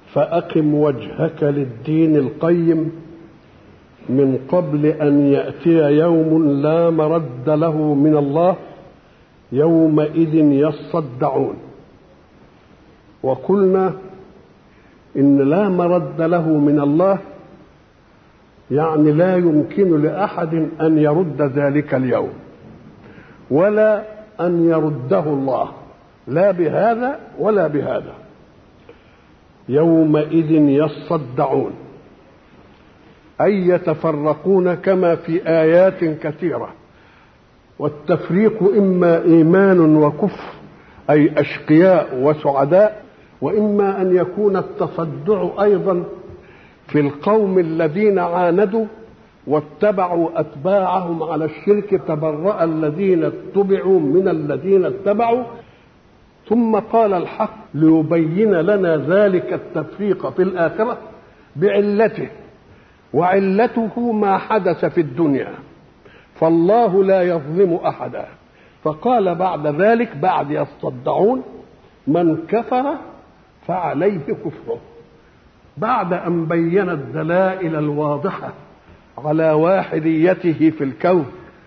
فأقم وجهك للدين القيم من قبل أن يأتي يوم لا مرد له من الله يومئذ يصدعون وقلنا إن لا مرد له من الله يعني لا يمكن لأحد أن يرد ذلك اليوم ولا أن يرده الله لا بهذا ولا بهذا يومئذ يصدعون أي يتفرقون كما في آيات كثيرة والتفريق إما إيمان وكفر أي أشقياء وسعداء وإما أن يكون التصدع أيضا في القوم الذين عاندوا واتبعوا أتباعهم على الشرك تبرأ الذين اتبعوا من الذين اتبعوا ثم قال الحق ليبين لنا ذلك التفريق في الآخرة بعلته وعلته ما حدث في الدنيا فالله لا يظلم أحدا فقال بعد ذلك بعد يصدعون من كفر فعليه كفره بعد أن بين الدلائل الواضحة على واحديته في الكون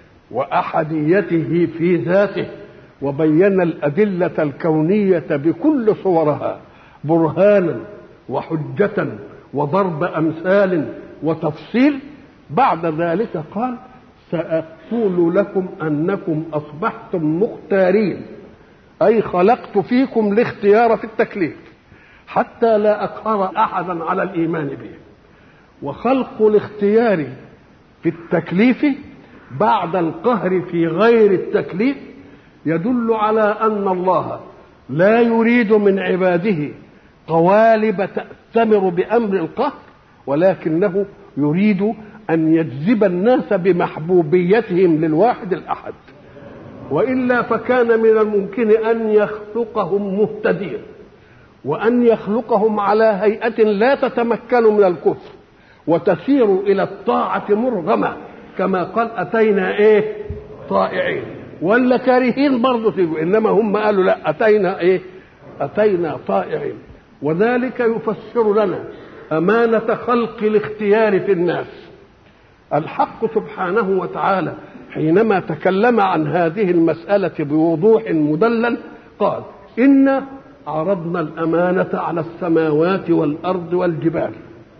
وأحديته في ذاته وبين الأدلة الكونية بكل صورها برهانا وحجة وضرب أمثال وتفصيل بعد ذلك قال سأقول لكم أنكم أصبحتم مختارين أي خلقت فيكم الاختيار في التكليف حتى لا أقهر أحدا على الإيمان به وخلق الاختيار في التكليف بعد القهر في غير التكليف يدل على أن الله لا يريد من عباده قوالب تأتمر بأمر القهر ولكنه يريد أن يجذب الناس بمحبوبيتهم للواحد الأحد وإلا فكان من الممكن أن يخلقهم مهتدين وأن يخلقهم على هيئة لا تتمكن من الكفر وتسير إلى الطاعة مرغمة كما قال أتينا إيه طائعين ولا كارهين برضه تيجوا إنما هم قالوا لا أتينا إيه أتينا طائعين وذلك يفسر لنا أمانة خلق الاختيار في الناس الحق سبحانه وتعالى حينما تكلم عن هذه المسألة بوضوح مدلل قال إن عرضنا الأمانة على السماوات والأرض والجبال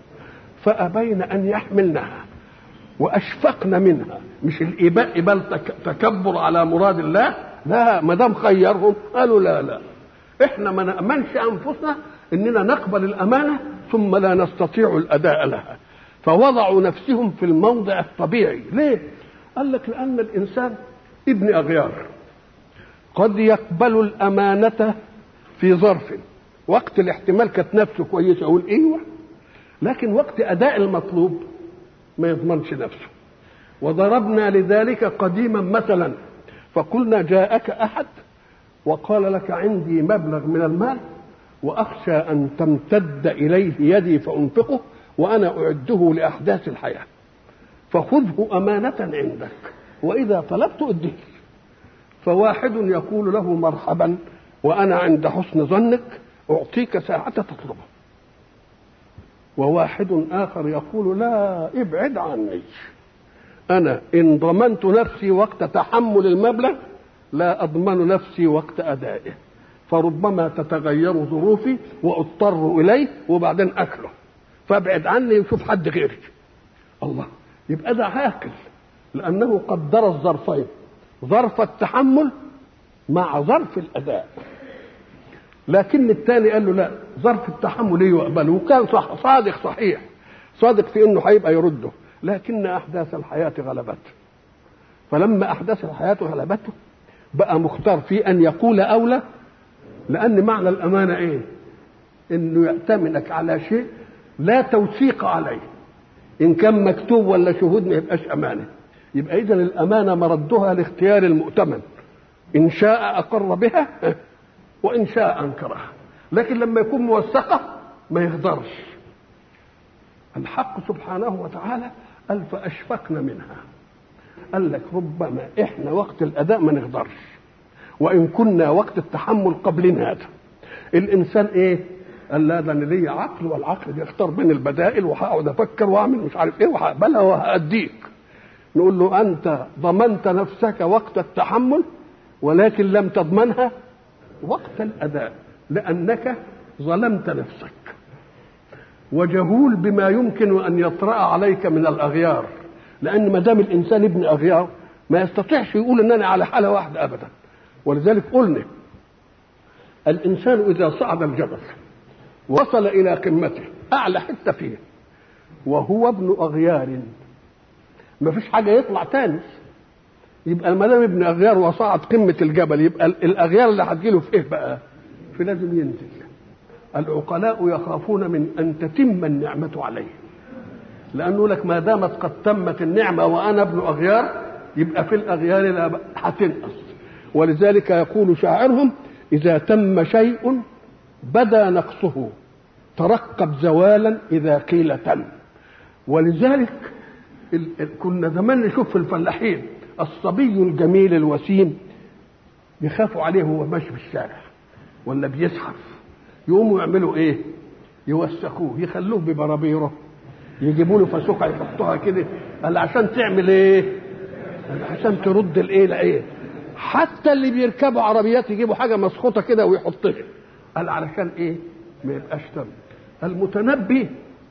فأبين أن يحملنها وأشفقن منها مش الإباء بل تكبر على مراد الله لا ما دام خيرهم قالوا لا لا احنا ما نأمنش أنفسنا إننا نقبل الأمانة ثم لا نستطيع الأداء لها فوضعوا نفسهم في الموضع الطبيعي ليه؟ قال لك لأن الإنسان ابن أغيار قد يقبل الأمانة في ظرف وقت الاحتمال كانت نفسه كويسة يقول ايوه لكن وقت اداء المطلوب ما يضمنش نفسه وضربنا لذلك قديما مثلا فقلنا جاءك احد وقال لك عندي مبلغ من المال واخشى ان تمتد اليه يدي فانفقه وانا اعده لاحداث الحياه فخذه امانه عندك واذا طلبت اديه فواحد يقول له مرحبا وأنا عند حسن ظنك أعطيك ساعة تطلبه وواحد آخر يقول لا ابعد عني أنا إن ضمنت نفسي وقت تحمل المبلغ لا أضمن نفسي وقت أدائه فربما تتغير ظروفي واضطر إليه وبعدين أكله فابعد عني وشوف حد غيري الله يبقى ده عاقل لأنه قدر الظرفين ظرف التحمل مع ظرف الاداء لكن الثاني قال له لا ظرف التحمل يقبله وكان صح صادق صحيح صادق في انه هيبقى يرده لكن احداث الحياه غلبته فلما احداث الحياه غلبته بقى مختار في ان يقول او لا لان معنى الامانه ايه انه يأتمنك على شيء لا توثيق عليه ان كان مكتوب ولا شهود ما يبقاش امانه يبقى اذا الامانه مردها لاختيار المؤتمن إن شاء أقر بها وإن شاء أنكرها لكن لما يكون موثقة ما يقدرش الحق سبحانه وتعالى قال فأشفقنا منها قال لك ربما إحنا وقت الأداء ما نقدرش وإن كنا وقت التحمل قبل هذا الإنسان إيه قال لا ده انا ليا عقل والعقل بيختار بين البدائل وهقعد افكر واعمل مش عارف ايه وهقبلها وهاديك نقول له انت ضمنت نفسك وقت التحمل ولكن لم تضمنها وقت الاداء لانك ظلمت نفسك وجهول بما يمكن ان يطرا عليك من الاغيار لان ما دام الانسان ابن اغيار ما يستطيعش يقول ان انا على حاله واحده ابدا ولذلك قلنا الانسان اذا صعد الجبل وصل الى قمته اعلى حته فيه وهو ابن اغيار ما فيش حاجه يطلع تاني يبقى ما دام ابن اغيار وصعد قمه الجبل يبقى الاغيار اللي هتجيله في ايه بقى؟ في لازم ينزل العقلاء يخافون من ان تتم النعمه عليه لانه لك ما دامت قد تمت النعمه وانا ابن اغيار يبقى في الاغيار لا هتنقص ولذلك يقول شاعرهم اذا تم شيء بدا نقصه ترقب زوالا اذا قيل تم ولذلك ال ال كنا زمان نشوف في الفلاحين الصبي الجميل الوسيم يخافوا عليه وهو ماشي في الشارع ولا بيزحف يقوموا يعملوا ايه يوسخوه يخلوه ببرابيره يجيبوا له فسوقه يحطوها كده قال عشان تعمل ايه قال عشان ترد الايه لايه حتى اللي بيركبوا عربيات يجيبوا حاجه مسخوطه كده ويحطها قال علشان ايه ما يبقاش تم المتنبي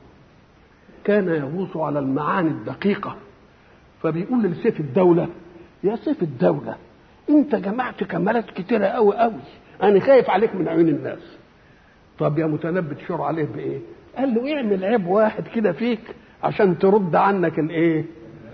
كان يغوص على المعاني الدقيقة فبيقول لسيف الدولة يا سيف الدولة انت جمعت كمالات كتيرة قوي قوي انا خايف عليك من عيون الناس طب يا متنبي تشور عليه بايه قال له اعمل عيب واحد كده فيك عشان ترد عنك الايه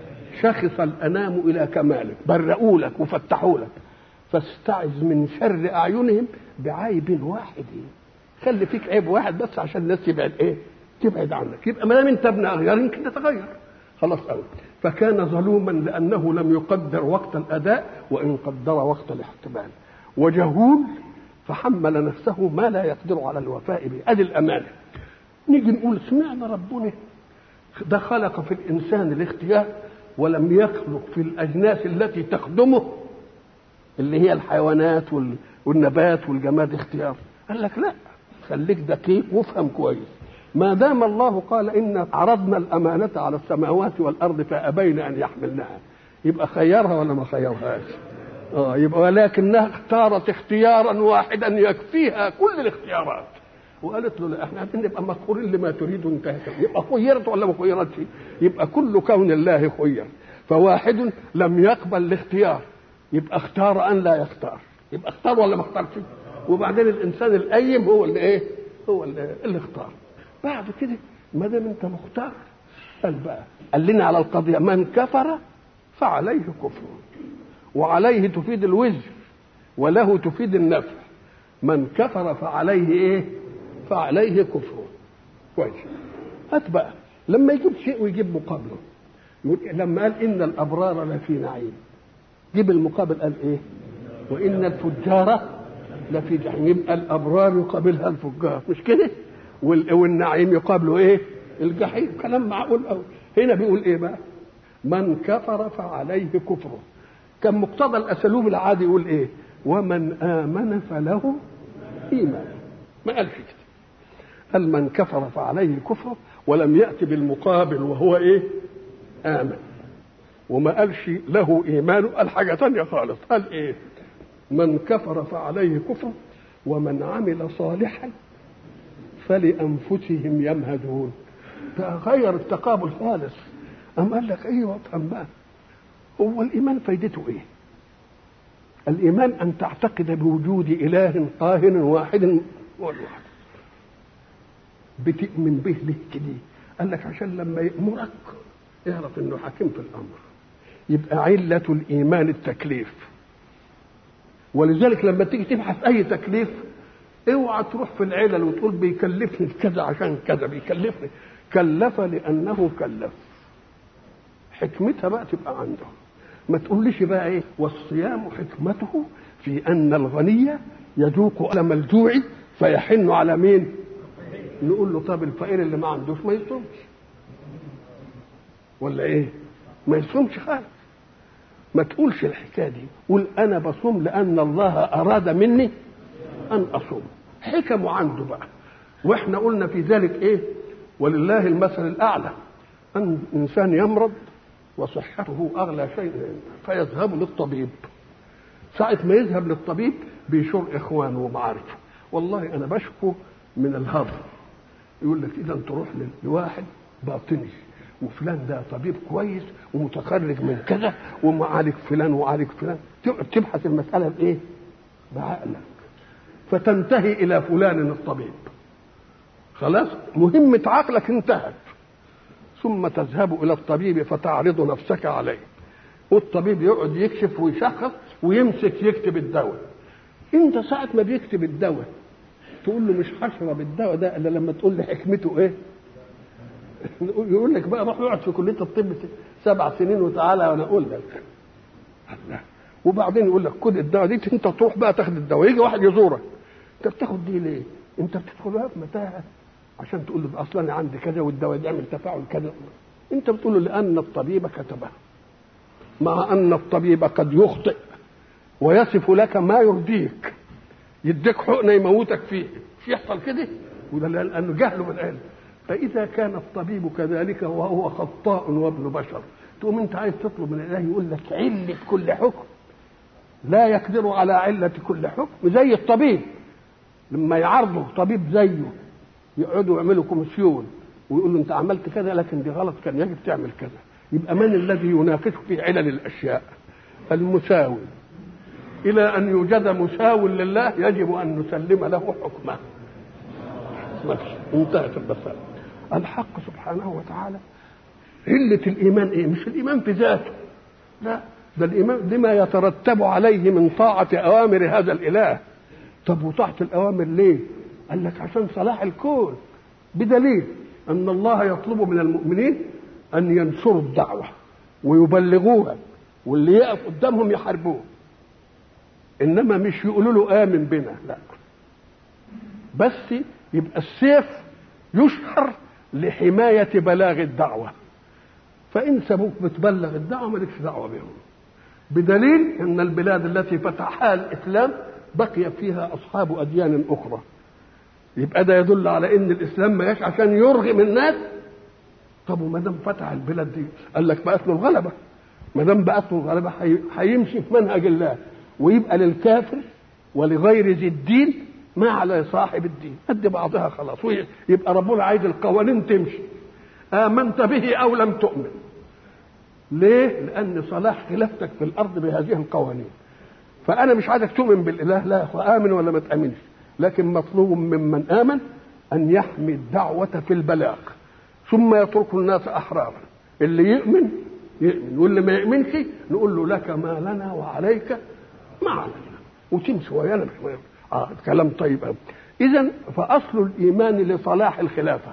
شخص الانام الى كمالك برئوا لك وفتحوا لك فاستعذ من شر اعينهم بعيب واحد خلي فيك عيب واحد بس عشان الناس تبعد ايه تبعد عنك يبقى ما دام انت ابن اغيار يمكن تتغير خلاص قوي فكان ظلوما لانه لم يقدر وقت الاداء وان قدر وقت الاحتمال وجهول فحمل نفسه ما لا يقدر على الوفاء به ادي الامانه نيجي نقول سمعنا ربنا ده خلق في الانسان الاختيار ولم يخلق في الاجناس التي تخدمه اللي هي الحيوانات والنبات والجماد اختيار قال لك لا خليك دقيق وافهم كويس ما دام الله قال إن عرضنا الأمانة على السماوات والأرض فأبين أن يحملنها يبقى خيرها ولا ما خيرهاش اه يبقى ولكنها اختارت اختيارا واحدا يكفيها كل الاختيارات وقالت له لا احنا عايزين نبقى مقهورين لما تريد انت يبقى خيرت ولا ما خيرتش يبقى كل كون الله خير فواحد لم يقبل الاختيار يبقى اختار ان لا يختار يبقى اختار ولا ما اختارش وبعدين الانسان القيم هو اللي ايه هو اللي, اللي اختار بعد كده ما دام انت مختار قال بقى قال لنا على القضيه من كفر فعليه كفر وعليه تفيد الوزر وله تفيد النفع من كفر فعليه ايه فعليه كفر كويس هات بقى لما يجيب شيء ويجيب مقابله يقول لما قال ان الابرار لفي نعيم جيب المقابل قال ايه وان الفجار لفي جحيم يبقى الابرار يقابلها الفجار مش كده والنعيم يقابله ايه الجحيم كلام معقول قوي هنا بيقول ايه بقى من كفر فعليه كفره كان مقتضى الاسلوب العادي يقول ايه ومن امن فله ايمان ما قالش كده قال من كفر فعليه كفره ولم ياتي بالمقابل وهو ايه امن وما قالش له ايمان قال حاجه ثانيه خالص قال ايه من كفر فعليه كفر ومن عمل صالحا فلانفسهم يمهدون ده غير التقابل خالص أم قال لك ايوه افهم بقى هو الايمان فايدته ايه الايمان ان تعتقد بوجود اله قاهر واحد هو الواحد بتؤمن به ليه كده قال لك عشان لما يامرك اعرف انه حكيم في الامر يبقى علة الإيمان التكليف ولذلك لما تيجي تبحث أي تكليف اوعى تروح في العلل وتقول بيكلفني كذا عشان كذا بيكلفني كلف لأنه كلف حكمتها بقى تبقى عنده ما تقوليش بقى ايه والصيام حكمته في أن الغني يذوق ألم الجوع فيحن على مين نقول له طب الفقير اللي ما عندوش ما يصومش ولا ايه ما يصومش خالص ما تقولش الحكايه دي قول انا بصوم لان الله اراد مني ان اصوم حكمه عنده بقى واحنا قلنا في ذلك ايه ولله المثل الاعلى ان انسان يمرض وصحته اغلى شيء فيذهب للطبيب ساعة ما يذهب للطبيب بيشور اخوانه ومعارفه والله انا بشكو من الهضم يقول لك اذا تروح لواحد باطني وفلان ده طبيب كويس ومتخرج من كذا ومعالج فلان وعالج فلان تبحث المسألة بإيه؟ بعقلك فتنتهي إلى فلان الطبيب خلاص مهمة عقلك انتهت ثم تذهب إلى الطبيب فتعرض نفسك عليه والطبيب يقعد يكشف ويشخص ويمسك يكتب الدواء انت ساعة ما بيكتب الدواء تقول له مش هشرب الدواء ده الا لما تقول لي حكمته ايه يقول لك بقى روح اقعد في كليه الطب سبع سنين وتعالى وانا اقول لك الله وبعدين يقول لك خد الدواء دي انت تروح بقى تاخد الدواء يجي واحد يزورك انت بتاخد دي ليه؟ انت بتدخل بقى في متاهه عشان تقول له اصلا انا عندي كذا والدواء يعمل تفاعل كذا انت بتقول له لان الطبيب كتبه مع ان الطبيب قد يخطئ ويصف لك ما يرضيك يديك حقنه يموتك فيه مش يحصل كده وده لانه جهله بالعلم فاذا كان الطبيب كذلك وهو خطاء وابن بشر تقوم انت عايز تطلب من الله يقول لك عله كل حكم لا يقدر على علة كل حكم زي الطبيب لما يعرضه طبيب زيه يقعدوا يعملوا كوميسيون ويقول له انت عملت كذا لكن دي غلط كان يجب تعمل كذا يبقى من الذي يناقش في علل الاشياء المساوي الى ان يوجد مساو لله يجب ان نسلم له حكمه انتهت المسألة الحق سبحانه وتعالى علة الإيمان إيه؟ مش الإيمان في ذاته لا ده الإيمان لما يترتب عليه من طاعة أوامر هذا الإله طب وطاعة الأوامر ليه؟ قال لك عشان صلاح الكون بدليل أن الله يطلب من المؤمنين أن ينشروا الدعوة ويبلغوها واللي يقف قدامهم يحاربوه إنما مش يقولوا له آمن بنا لا بس يبقى السيف يشهر لحماية بلاغ الدعوة فإن سابوك بتبلغ الدعوة مالكش دعوة بهم بدليل أن البلاد التي فتحها الإسلام بقي فيها أصحاب أديان أخرى يبقى ده يدل على أن الإسلام ما جاش عشان يرغم الناس طب وما دام فتح البلاد دي قال لك بقت له الغلبة ما دام بقت له الغلبة هيمشي في منهج الله ويبقى للكافر ولغير ذي الدين ما على صاحب الدين قد بعضها خلاص يبقى ربنا عايز القوانين تمشي آمنت به أو لم تؤمن ليه؟ لأن صلاح خلافتك في الأرض بهذه القوانين فأنا مش عايزك تؤمن بالإله لا آمن ولا ما تأمنش لكن مطلوب ممن آمن أن يحمي الدعوة في البلاغ ثم يترك الناس أحرارا اللي يؤمن يؤمن واللي ما يؤمنش نقول له لك ما لنا وعليك ما علينا وتمشي ويانا مش مهم آه كلام طيب قوي اذا فاصل الايمان لصلاح الخلافه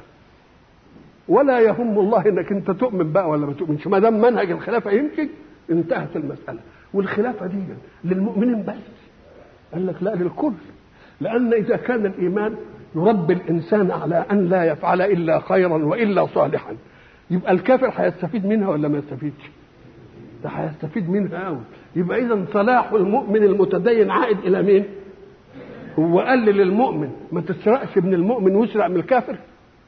ولا يهم الله انك انت تؤمن بقى ولا ما تؤمنش ما دام منهج الخلافه يمشي انتهت المساله والخلافه دي للمؤمنين بس قال لك لا للكل لان اذا كان الايمان يربي الانسان على ان لا يفعل الا خيرا والا صالحا يبقى الكافر هيستفيد منها ولا ما يستفيدش ده هيستفيد منها قوي يبقى اذا صلاح المؤمن المتدين عائد الى مين هو قال للمؤمن ما تسرقش من المؤمن واسرق من الكافر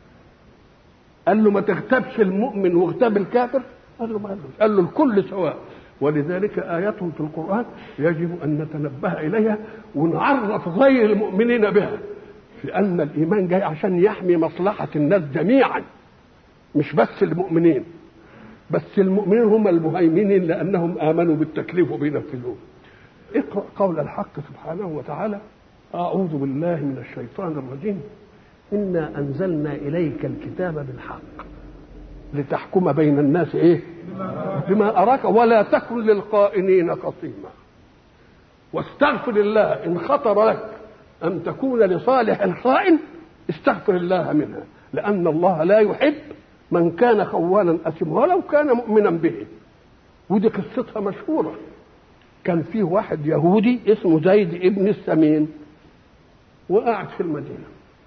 قال له ما تغتابش المؤمن واغتاب الكافر قال له ما قال له قال له الكل سواء ولذلك آيات في القرآن يجب أن نتنبه إليها ونعرف غير المؤمنين بها في أن الإيمان جاي عشان يحمي مصلحة الناس جميعا مش بس المؤمنين بس المؤمنين هم المهيمنين لأنهم آمنوا بالتكليف وبينفذوه اقرأ قول الحق سبحانه وتعالى أعوذ بالله من الشيطان الرجيم إنا أنزلنا إليك الكتاب بالحق لتحكم بين الناس إيه بما أراك ولا تكن للقائنين خصيما واستغفر الله إن خطر لك أن تكون لصالح الخائن استغفر الله منها لأن الله لا يحب من كان خوانا أثما ولو كان مؤمنا به ودي قصتها مشهورة كان فيه واحد يهودي اسمه زيد ابن السمين وقعد في المدينة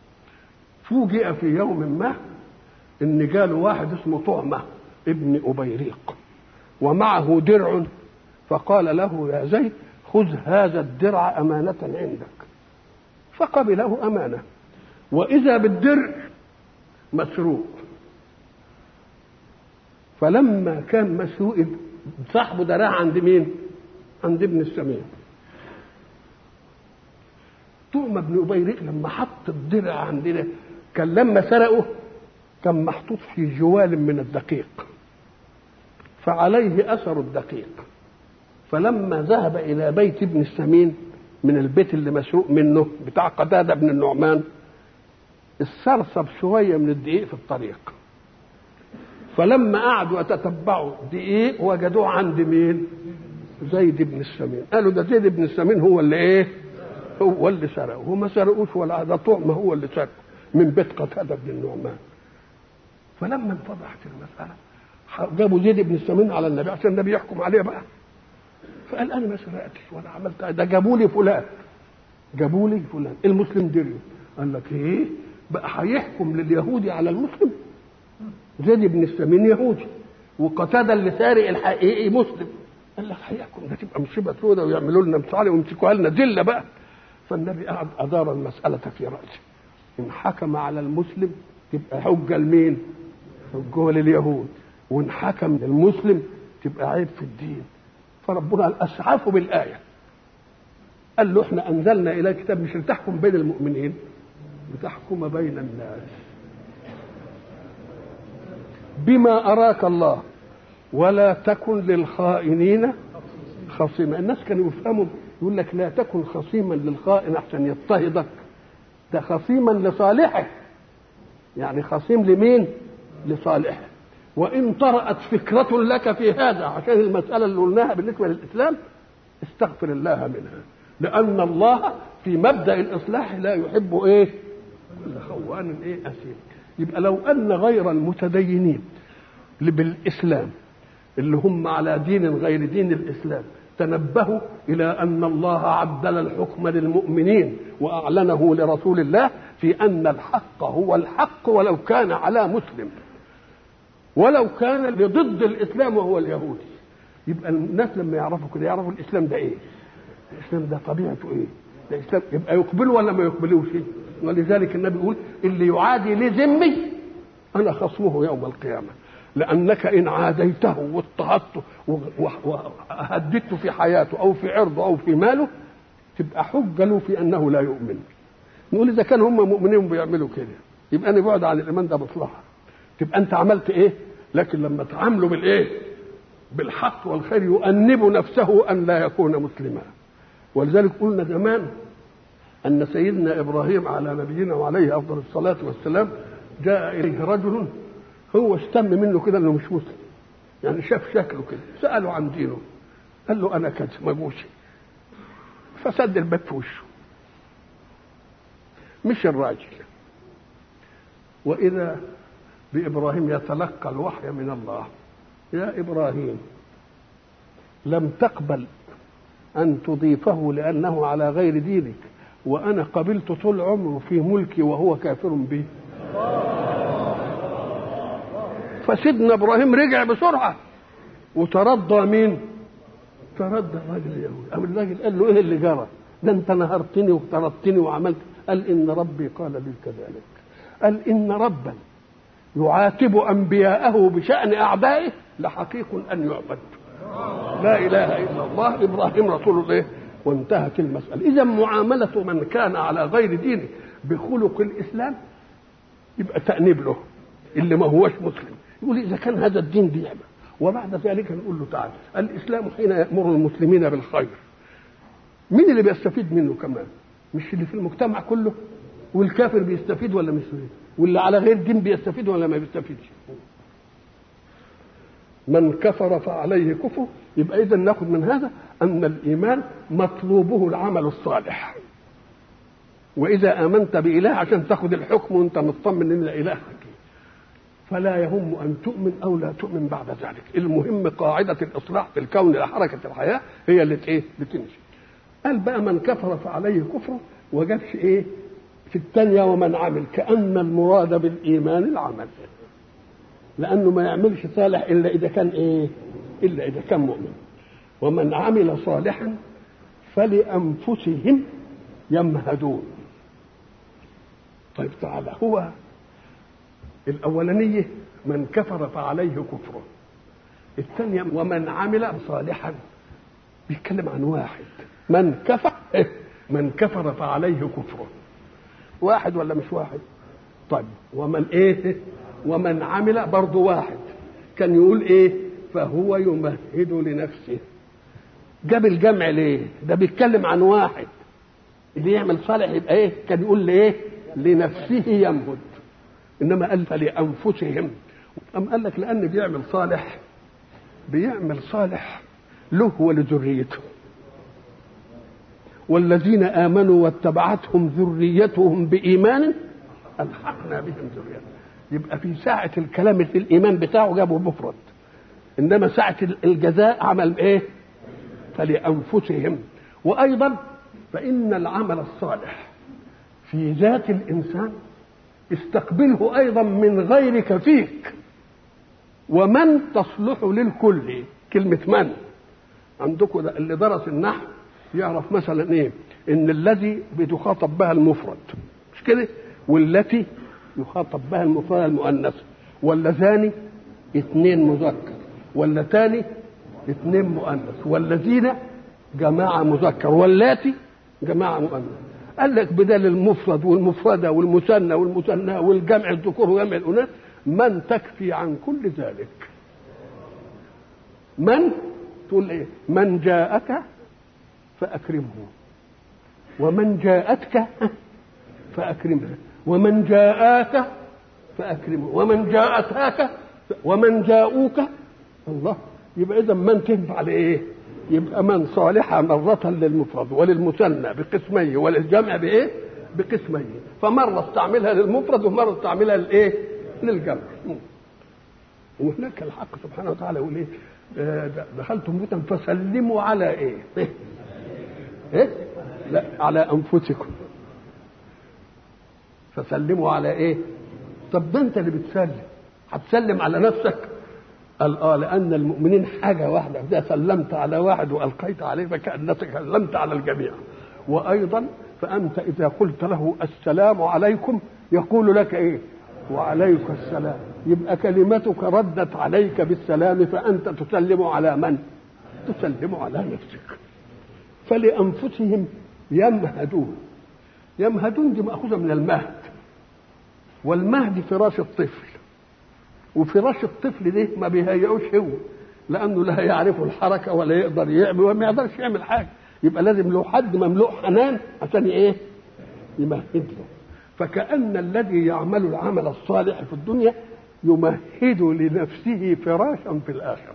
فوجئ في يوم ما ان جاله واحد اسمه طعمة ابن أبيريق ومعه درع فقال له يا زيد خذ هذا الدرع أمانة عندك فقبله أمانة واذا بالدرع مسروق فلما كان مسروق صاحبه ده راح عند مين عند ابن السمين طعم بن ابيريق لما حط الدرع عندنا كان لما سرقه كان محطوط في جوال من الدقيق فعليه اثر الدقيق فلما ذهب الى بيت ابن السمين من البيت اللي مسروق منه بتاع قتاده بن النعمان استرسب شويه من الدقيق في الطريق فلما قعدوا يتتبعوا دقيق وجدوه عند مين؟ زيد بن السمين قالوا ده زيد بن السمين هو اللي ايه؟ هو اللي سرقه وما سرقوش ولا ده طعم هو اللي سرقه من بيت قتاده بن النعمان فلما انفضحت المساله جابوا زيد بن السمين على النبي عشان النبي يحكم عليه بقى فقال انا ما سرقتش ولا عملت ده جابوا لي فلان جابوا لي فلان المسلم دري قال لك ايه بقى هيحكم لليهودي على المسلم زيد بن السمين يهودي وقتاده اللي سارق الحقيقي مسلم قال لك هيحكم ده تبقى مصيبه سوداء ويعملوا لنا مصالح ويمسكوها لنا ذله بقى فالنبي قعد ادار المساله في راسه ان حكم على المسلم تبقى حجه لمين؟ حجه لليهود وان حكم للمسلم تبقى عيب في الدين فربنا قال اسعفوا بالايه قال له احنا انزلنا الى كتاب مش لتحكم بين المؤمنين لتحكم بين الناس بما اراك الله ولا تكن للخائنين خصيما الناس كانوا يفهموا يقول لك لا تكن خصيما للخائن احسن يضطهدك ده خصيما لصالحه يعني خصيم لمين لصالحه وان طرأت فكرة لك في هذا عشان المسألة اللي قلناها بالنسبة للإسلام استغفر الله منها لأن الله في مبدأ الإصلاح لا يحب إيه كل خوان إيه أثيم يبقى لو أن غير المتدينين بالإسلام اللي هم على دين غير دين الإسلام تنبهوا إلى أن الله عدل الحكم للمؤمنين وأعلنه لرسول الله في أن الحق هو الحق ولو كان على مسلم ولو كان لضد الاسلام وهو اليهودي يبقى الناس لما يعرفوا كده يعرفوا الاسلام ده ايه الاسلام ده طبيعته ايه ده اسلام يبقى يقبلوا ولا ما يقبلوش ولذلك النبي يقول اللي يعادي لذمي انا خصمه يوم القيامه لانك ان عاديته واضطهدته وهددته في حياته او في عرضه او في ماله تبقى حجه له في انه لا يؤمن نقول اذا كانوا هم مؤمنين بيعملوا كده يبقى انا بعد عن الايمان ده مصلحه تبقى انت عملت ايه لكن لما تعاملوا بالايه بالحق والخير يؤنب نفسه ان لا يكون مسلما ولذلك قلنا زمان ان سيدنا ابراهيم على نبينا وعليه افضل الصلاه والسلام جاء اليه رجل هو اشتم منه كده انه مش مسلم يعني شاف شكله كده ساله عن دينه قال له انا كذا مجوسي فسد الباب في وشه مش الراجل واذا بإبراهيم يتلقى الوحي من الله يا إبراهيم لم تقبل أن تضيفه لأنه على غير دينك وأنا قبلت طول عمره في ملكي وهو كافر بي فسيدنا إبراهيم رجع بسرعة وترضى مين ترضى الراجل اليهودي أم الراجل قال له إيه اللي جرى ده أنت نهرتني وطردتني وعملت قال إن ربي قال لي كذلك قال إن ربا يعاتب انبياءه بشان اعدائه لحقيق ان يعبد لا اله الا الله ابراهيم رسول الله وانتهت المساله اذا معامله من كان على غير دينه بخلق الاسلام يبقى تانيب له اللي ما هوش مسلم يقول اذا كان هذا الدين دي يعمل وبعد ذلك نقول له تعالى الاسلام حين يامر المسلمين بالخير مين اللي بيستفيد منه كمان مش اللي في المجتمع كله والكافر بيستفيد ولا مش بيستفيد واللي على غير دين بيستفيد ولا ما بيستفيدش من كفر فعليه كفر يبقى اذا ناخذ من هذا ان الايمان مطلوبه العمل الصالح واذا امنت باله عشان تاخذ الحكم وانت مطمن ان اله حكيم فلا يهم ان تؤمن او لا تؤمن بعد ذلك المهم قاعده الاصلاح في الكون لحركه الحياه هي اللي ايه بتمشي قال بقى من كفر فعليه كفر وجابش ايه في الثانية ومن عمل كأن المراد بالإيمان العمل لأنه ما يعملش صالح إلا إذا كان إيه إلا إذا كان مؤمن ومن عمل صالحا فلأنفسهم يمهدون طيب تعالى هو الأولانية من كفر فعليه كفره الثانية ومن عمل صالحا بيتكلم عن واحد من كفر من كفر فعليه كفره واحد ولا مش واحد طيب ومن ايه ومن عمل برضه واحد كان يقول ايه فهو يمهد لنفسه جاب الجمع ليه ده بيتكلم عن واحد اللي يعمل صالح يبقى ايه كان يقول ليه لنفسه يمهد انما قال فلانفسهم أم قال لك لان بيعمل صالح بيعمل صالح له ولذريته والذين امنوا واتبعتهم ذريتهم بايمان الحقنا بهم ذريتهم يبقى في ساعه الكلام في الايمان بتاعه جابه مفرد انما ساعه الجزاء عمل ايه فلانفسهم وايضا فان العمل الصالح في ذات الانسان استقبله ايضا من غيرك فيك ومن تصلح للكل كلمه من عندكم اللي درس النحو يعرف مثلا ايه ان الذي بتخاطب بها المفرد مش كده والتي يخاطب بها المفرد المؤنث واللذان اثنين مذكر واللتان اثنين مؤنث والذين جماعة مذكر واللاتي جماعة مؤنث قال لك بدل المفرد والمفردة والمثنى والمثنى والجمع الذكور وجمع الأناث من تكفي عن كل ذلك من تقول ايه من جاءك فأكرمه ومن جاءتك فأكرمها ومن جاءك فأكرمه ومن جاءتك ومن جاءوك الله يبقى إذا من تنفع لإيه؟ يبقى من صالحة مرة للمفرد وللمثنى بقسميه وللجمع بإيه؟ بقسميه فمرة استعملها للمفرد ومرة استعملها للإيه؟ للجمع وهناك الحق سبحانه وتعالى يقول إيه؟ دخلتم بيوتا فسلموا على إيه؟ إيه؟ إيه؟ لا على أنفسكم فسلموا على إيه؟ طب ده أنت اللي بتسلم هتسلم على نفسك؟ قال اه لان المؤمنين حاجه واحده اذا سلمت على واحد والقيت عليه فكانك سلمت على الجميع وايضا فانت اذا قلت له السلام عليكم يقول لك ايه وعليك السلام يبقى كلمتك ردت عليك بالسلام فانت تسلم على من تسلم على نفسك فلانفسهم يمهدون يمهدون دي ماخوذه من المهد والمهد فراش الطفل وفراش الطفل ده ما بيهيئوش هو لانه لا يعرف الحركه ولا يقدر يعمل وما يقدرش يعمل حاجه يبقى لازم له حد مملوء حنان عشان ايه يمهد له فكأن الذي يعمل العمل الصالح في الدنيا يمهد لنفسه فراشا في الآخرة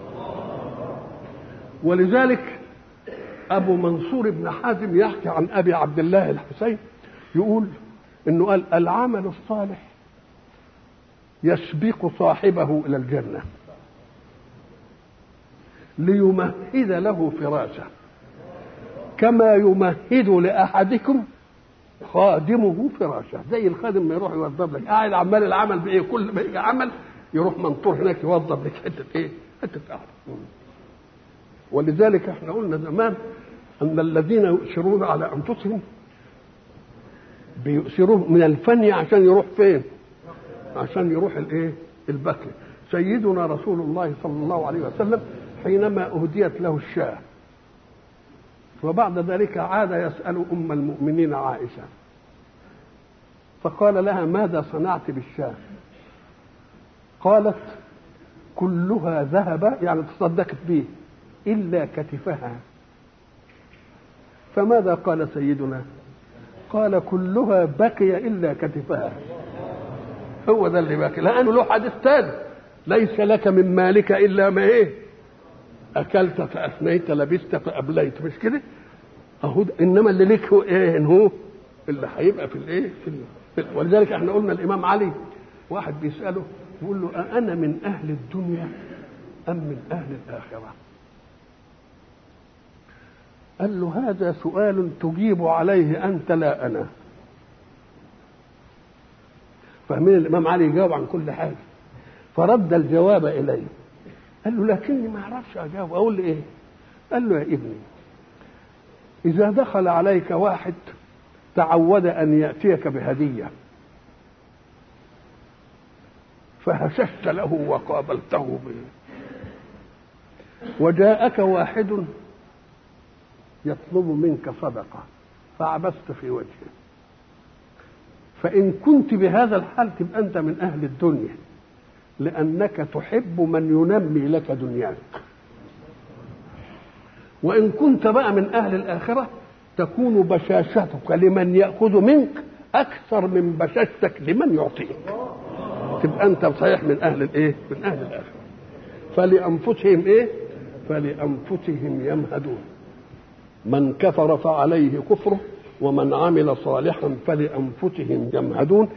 ولذلك أبو منصور بن حازم يحكي عن أبي عبد الله الحسين يقول إنه قال العمل الصالح يسبق صاحبه الى الجنه ليمهد له فراشا كما يمهد لاحدكم خادمه فراشا زي الخادم ما يروح يوظف لك قاعد عمال العمل بايه كل ما يجي عمل يروح منطور هناك يوظف لك حته ايه حته قاعده ولذلك احنا قلنا زمان ان الذين يؤثرون على انفسهم بيؤثروه من الفني عشان يروح فين عشان يروح الايه البكر سيدنا رسول الله صلى الله عليه وسلم حينما اهديت له الشاه وبعد ذلك عاد يسال ام المؤمنين عائشه فقال لها ماذا صنعت بالشاه قالت كلها ذهب يعني تصدقت به الا كتفها فماذا قال سيدنا قال كلها بقي الا كتفها هو ده اللي باقي لانه له حديث تاني ليس لك من مالك الا ما ايه اكلت فافنيت لبست فابليت مش كده اهو انما اللي ليك هو ايه هو اللي هيبقى في الايه في, في ولذلك احنا قلنا الامام علي واحد بيساله يقول له أأنا من أهل الدنيا أم من أهل الآخرة قال له هذا سؤال تجيب عليه أنت لا أنا فاهمين الامام علي يجاوب عن كل حاجه فرد الجواب اليه قال له لكني ما اعرفش اجاوب اقول له ايه قال له يا ابني اذا دخل عليك واحد تعود ان ياتيك بهديه فهششت له وقابلته به وجاءك واحد يطلب منك صدقة فعبست في وجهه فإن كنت بهذا الحال تبقى أنت من أهل الدنيا لأنك تحب من ينمي لك دنياك وإن كنت بقى من أهل الآخرة تكون بشاشتك لمن يأخذ منك أكثر من بشاشتك لمن يعطيك تبقى أنت صحيح من أهل الإيه؟ من أهل الآخرة فلأنفسهم إيه؟ فلأنفسهم يمهدون من كفر فعليه كفره ومن عمل صالحا فلأنفسهم يمهدون